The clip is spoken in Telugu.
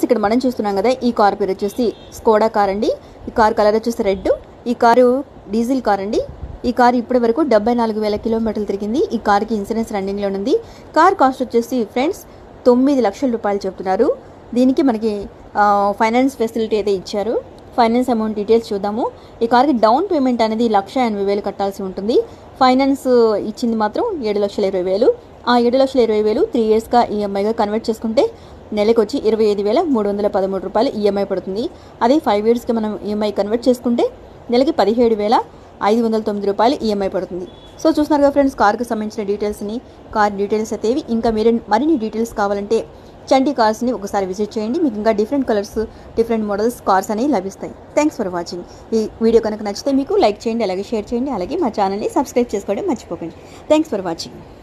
ఇక్కడ మనం చూస్తున్నాం కదా ఈ కార్ పేరు వచ్చేసి స్కోడా కార్ అండి ఈ కార్ కలర్ వచ్చేసి రెడ్ ఈ కారు డీజిల్ కార్ అండి ఈ కారు ఇప్పటి వరకు డెబ్బై నాలుగు వేల కిలోమీటర్లు తిరిగింది ఈ కార్కి ఇన్సూరెన్స్ రన్నింగ్లో ఉంది కార్ కాస్ట్ వచ్చేసి ఫ్రెండ్స్ తొమ్మిది లక్షల రూపాయలు చెప్తున్నారు దీనికి మనకి ఆ, ఫైనాన్స్ ఫెసిలిటీ అయితే ఇచ్చారు ఫైనాన్స్ అమౌంట్ డీటెయిల్స్ చూద్దాము ఈ కార్కి డౌన్ పేమెంట్ అనేది లక్ష ఎనభై వేలు కట్టాల్సి ఉంటుంది ఫైనాన్స్ ఇచ్చింది మాత్రం ఏడు లక్షల ఇరవై వేలు ఆ ఏడు లక్షల ఇరవై వేలు త్రీ ఇయర్స్గా ఈఎంఐగా కన్వర్ట్ చేసుకుంటే నెలకు వచ్చి ఇరవై ఐదు వేల మూడు వందల పదమూడు రూపాయలు ఈఎంఐ పడుతుంది అదే ఫైవ్ ఇయర్స్కి మనం ఈఎంఐ కన్వర్ట్ చేసుకుంటే నెలకి పదిహేడు వేల ఐదు వందల తొమ్మిది రూపాయలు ఈఎంఐ పడుతుంది సో చూస్తున్నారు కదా ఫ్రెండ్స్ కార్కి సంబంధించిన డీటెయిల్స్ని కార్ డీటెయిల్స్ అయితే ఇవి ఇంకా మీరే మరిన్ని డీటెయిల్స్ కావాలంటే చంటి కార్స్ని ఒకసారి విజిట్ చేయండి మీకు ఇంకా different colours different models cars అనేవి లభిస్తాయి థ్యాంక్స్ ఫర్ వాచింగ్ ఈ వీడియో కనుక నచ్చితే మీకు లైక్ చేయండి అలాగే షేర్ చేయండి అలాగే మా ఛానల్ని సబ్స్క్రైబ్ చేసుకోవడం మర్చిపోకండి థ్యాంక్స్ ఫర్ వాచింగ్